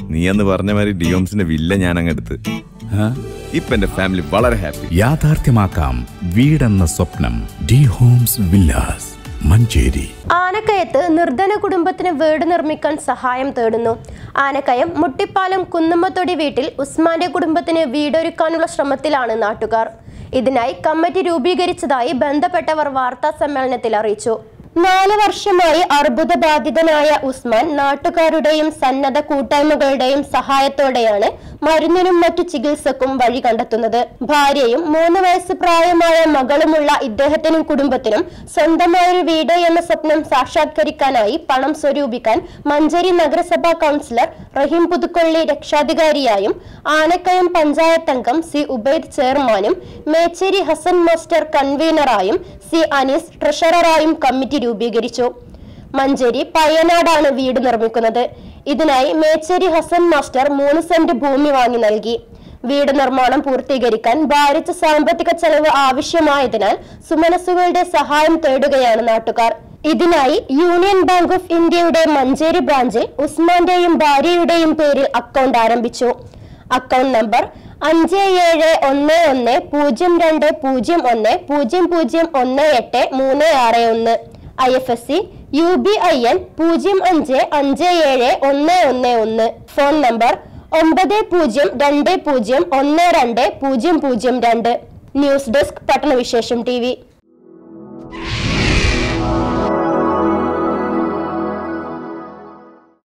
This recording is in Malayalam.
നീ എന്ന് പറഞ്ഞ മാതിരി ഡിയോംസിന്റെ വില്ല ഞാൻ അങ്ങെടുത്ത് ഇപ്പൊ എന്റെ ഫാമിലി വളരെ ഹാപ്പി യാഥാർത്ഥ്യമാക്കാം വീടെന്ന സ്വപ്നം ഡി ഹോംസ് വില്ലാസ് മഞ്ചേരി ആനക്കയത്ത് നിർധന കുടുംബത്തിന് വീട് നിർമ്മിക്കാൻ സഹായം തേടുന്നു ആനക്കയം മുട്ടിപ്പാലം കുന്നുമ്മത്തൊടി വീട്ടിൽ ഉസ്മാന്റെ കുടുംബത്തിന് വീടൊരുക്കാനുള്ള ശ്രമത്തിലാണ് നാട്ടുകാർ ഇതിനായി കമ്മിറ്റി രൂപീകരിച്ചതായി ബന്ധപ്പെട്ടവർ വാർത്താ സമ്മേളനത്തിൽ അറിയിച്ചു നാല് വർഷമായി അർബുദ ബാധിതനായ ഉസ്മാൻ നാട്ടുകാരുടെയും സന്നദ്ധ കൂട്ടായ്മകളുടെയും സഹായത്തോടെയാണ് മരുന്നിനും മറ്റു ചികിത്സക്കും വഴി കണ്ടെത്തുന്നത് ഭാര്യയും മൂന്ന് വയസ്സ് പ്രായമായ മകളുമുള്ള ഇദ്ദേഹത്തിനും കുടുംബത്തിനും സ്വന്തമായൊരു വീട് എന്ന സ്വപ്നം സാക്ഷാത്കരിക്കാനായി പണം സ്വരൂപിക്കാൻ മഞ്ചേരി നഗരസഭാ കൗൺസിലർ റഹീം പുതുക്കൊള്ളി രക്ഷാധികാരിയായും ആനക്കയം പഞ്ചായത്ത് അംഗം സി ഉബൈദ് ചെയർമാനും മേച്ചേരി ഹസൻ മാസ്റ്റർ കൺവീനറായും സി അനീസ് ട്രഷററായും കമ്മിറ്റി രൂപീകരിച്ചു മഞ്ചേരി പയ്യനാടാണ് വീട് നിർമ്മിക്കുന്നത് ഇതിനായി മേച്ചേരി ഹസൻ മാസ്റ്റർ മൂന്ന് സെന്റ് ഭൂമി വാങ്ങി നൽകി വീട് നിർമ്മാണം പൂർത്തീകരിക്കാൻ ഭാരിച്ച സാമ്പത്തിക ചെലവ് ആവശ്യമായതിനാൽ സുമനസ്സുകളുടെ സഹായം തേടുകയാണ് നാട്ടുകാർ ഇതിനായി യൂണിയൻ ബാങ്ക് ഓഫ് ഇന്ത്യയുടെ മഞ്ചേരി ബ്രാഞ്ചിൽ ഉസ്മാന്റെയും ഭാര്യയുടെയും പേരിൽ അക്കൗണ്ട് ആരംഭിച്ചു അക്കൗണ്ട് നമ്പർ അഞ്ച് ഏഴ് ഒന്ന് ഒന്ന് പൂജ്യം രണ്ട് പൂജ്യം ഒന്ന് പൂജ്യം പൂജ്യം ഒന്ന് എട്ട് മൂന്ന് ആറ് ഒന്ന് I F S C U B I N പൂജ്യം അഞ്ച് അഞ്ച് ഏഴ് ഒന്ന് ഒന്ന് ഒന്ന് ഫോൺ നമ്പർ ഒമ്പത് പൂജ്യം രണ്ട് പൂജ്യം ഒന്ന് രണ്ട് പൂജ്യം പൂജ്യം രണ്ട് ന്യൂസ് ഡെസ്ക് പട്ടണവിശേഷം ടി വി